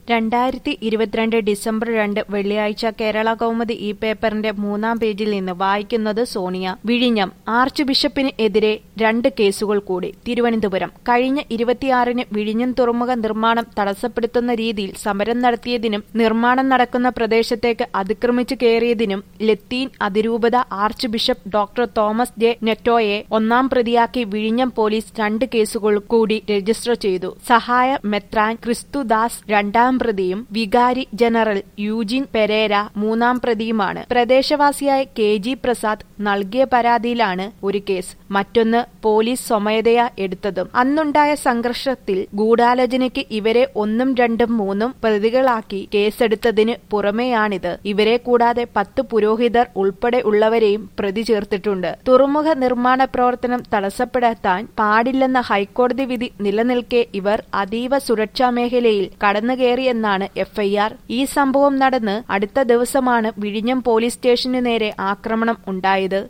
രണ്ടായിരത്തി ഇരുപത്തിരണ്ട് ഡിസംബർ രണ്ട് വെള്ളിയാഴ്ച കേരള കൗമുദി ഈ പേപ്പറിന്റെ മൂന്നാം പേജിൽ നിന്ന് വായിക്കുന്നത് സോണിയ വിഴിഞ്ഞം ആർച്ച് ബിഷപ്പിന് എതിരെ രണ്ട് കേസുകൾ കൂടി തിരുവനന്തപുരം കഴിഞ്ഞ ഇരുപത്തിയാറിന് വിഴിഞ്ഞം തുറമുഖ നിർമ്മാണം തടസ്സപ്പെടുത്തുന്ന രീതിയിൽ സമരം നടത്തിയതിനും നിർമ്മാണം നടക്കുന്ന പ്രദേശത്തേക്ക് അതിക്രമിച്ചു കയറിയതിനും ലത്തീൻ അതിരൂപത archbishop doctor Thomas J നെറ്റോയെ ഒന്നാം പ്രതിയാക്കി വിഴിഞ്ഞം പോലീസ് രണ്ട് കേസുകൾ കൂടി രജിസ്റ്റർ ചെയ്തു സഹായ മെത്രാൻ ക്രിസ്തുദാസ് രണ്ടാം പ്രതിയും വികാരി ജനറൽ യൂജിൻ പെരേര മൂന്നാം പ്രതിയുമാണ് പ്രദേശവാസിയായ കെ ജി പ്രസാദ് നൽകിയ പരാതിയിലാണ് ഒരു കേസ് മറ്റൊന്ന് പോലീസ് സ്വമേധയാ എടുത്തതും അന്നുണ്ടായ സംഘർഷത്തിൽ ഗൂഢാലോചനയ്ക്ക് ഇവരെ ഒന്നും രണ്ടും മൂന്നും പ്രതികളാക്കി കേസെടുത്തതിന് പുറമെയാണിത് ഇവരെ കൂടാതെ പത്ത് പുരോഹിതർ ഉൾപ്പെടെ ഉള്ളവരെയും പ്രതി ചേർത്തിട്ടുണ്ട് തുറമുഖ നിർമ്മാണ പ്രവർത്തനം തടസ്സപ്പെടുത്താൻ പാടില്ലെന്ന ഹൈക്കോടതി വിധി നിലനിൽക്കെ ഇവർ അതീവ സുരക്ഷാ മേഖലയിൽ കടന്നുകയറിയെന്നാണ് എഫ്ഐആർ ഈ സംഭവം നടന്ന് അടുത്ത ദിവസമാണ് വിഴിഞ്ഞം പോലീസ് സ്റ്റേഷനു നേരെ ആക്രമണം ഉണ്ടായത്